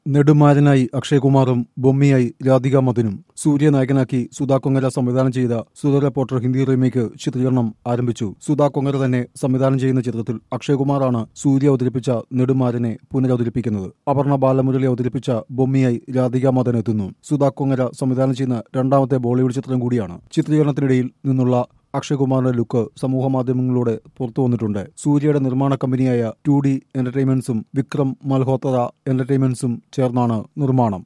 നെടുമാരനായി അക്ഷയ്കുമാറും ബൊമ്മിയായി രാധിക മദനും സൂര്യ നായകനാക്കി സുധാ കൊങ്ങര സംവിധാനം ചെയ്ത സുധ റിപ്പോർട്ടർ ഹിന്ദി റീമേക്ക് ചിത്രീകരണം ആരംഭിച്ചു സുധാ കൊങ്ങര തന്നെ സംവിധാനം ചെയ്യുന്ന ചിത്രത്തിൽ അക്ഷയ്കുമാറാണ് സൂര്യ അവതരിപ്പിച്ച നെടുമാരനെ പുനരവതരിപ്പിക്കുന്നത് അപർണ ബാലമുരളി അവതരിപ്പിച്ച ബൊമ്മിയായി രാധിക മദൻ എത്തുന്നു സുധാ കൊങ്ങര സംവിധാനം ചെയ്യുന്ന രണ്ടാമത്തെ ബോളിവുഡ് ചിത്രം കൂടിയാണ് ചിത്രീകരണത്തിനിടയിൽ നിന്നുള്ള അക്ഷയ്കുമാറിന്റെ ലുക്ക് സമൂഹ മാധ്യമങ്ങളിലൂടെ പുറത്തു വന്നിട്ടുണ്ട് സൂര്യയുടെ നിർമ്മാണ കമ്പനിയായ ടു ഡി എന്റർടൈൻമെന്റ്സും വിക്രം മൽഹോത്ര എന്റർടൈൻമെന്റ്സും ചേർന്നാണ് നിർമ്മാണം